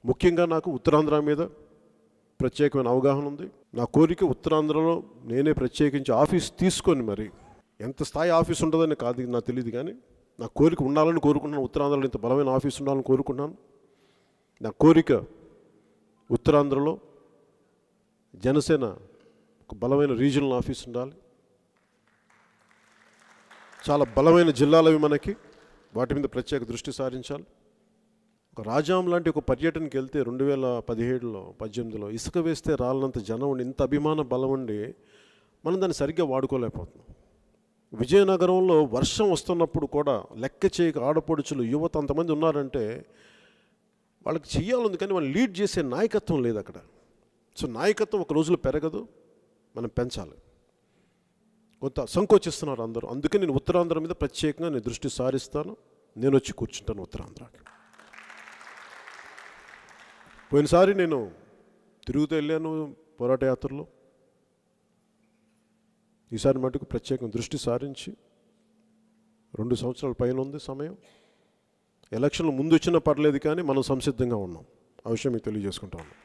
ముఖ్యంగా నాకు ఉత్తరాంధ్ర మీద ప్రత్యేకమైన అవగాహన ఉంది నా కోరిక ఉత్తరాంధ్రలో నేనే ప్రత్యేకించి ఆఫీస్ తీసుకొని మరి ఎంత స్థాయి ఆఫీస్ ఉంటుందని కాదు నాకు తెలియదు కానీ నా కోరిక ఉండాలని కోరుకుంటున్నాను ఉత్తరాంధ్రలో ఇంత బలమైన ఆఫీస్ ఉండాలని కోరుకుంటున్నాను నా కోరిక ఉత్తరాంధ్రలో జనసేన ఒక బలమైన రీజనల్ ఆఫీస్ ఉండాలి చాలా బలమైన జిల్లాలవి మనకి వాటి మీద ప్రత్యేక దృష్టి సారించాలి ఒక రాజాం లాంటి ఒక పర్యటనకి వెళ్తే రెండు వేల పదిహేడులో పద్దెనిమిదిలో ఇసుక వేస్తే రాలనంత జనం ఉండి ఇంత అభిమాన బలం ఉండి మనం దాన్ని సరిగ్గా వాడుకోలేకపోతున్నాం విజయనగరంలో వర్షం వస్తున్నప్పుడు కూడా లెక్క చేయక ఆడపడుచులు యువత అంతమంది ఉన్నారంటే వాళ్ళకి చెయ్యాలని కానీ వాళ్ళు లీడ్ చేసే నాయకత్వం లేదు అక్కడ సో నాయకత్వం ఒక రోజులో పెరగదు మనం పెంచాలి కొంత సంకోచిస్తున్నారు అందరూ అందుకే నేను ఉత్తరాంధ్ర మీద ప్రత్యేకంగా నేను దృష్టి సారిస్తాను నేను వచ్చి కూర్చుంటాను ఉత్తరాంధ్రకి పోయినసారి నేను తిరుగుతూ వెళ్ళాను పోరాట యాత్రలో ఈసారి మటుకు ప్రత్యేకంగా దృష్టి సారించి రెండు సంవత్సరాల పైన ఉంది సమయం ఎలక్షన్లు ముందు వచ్చినా పర్లేదు కానీ మనం సంసిద్ధంగా ఉన్నాం ఆ విషయం మీకు తెలియజేసుకుంటా ఉన్నాం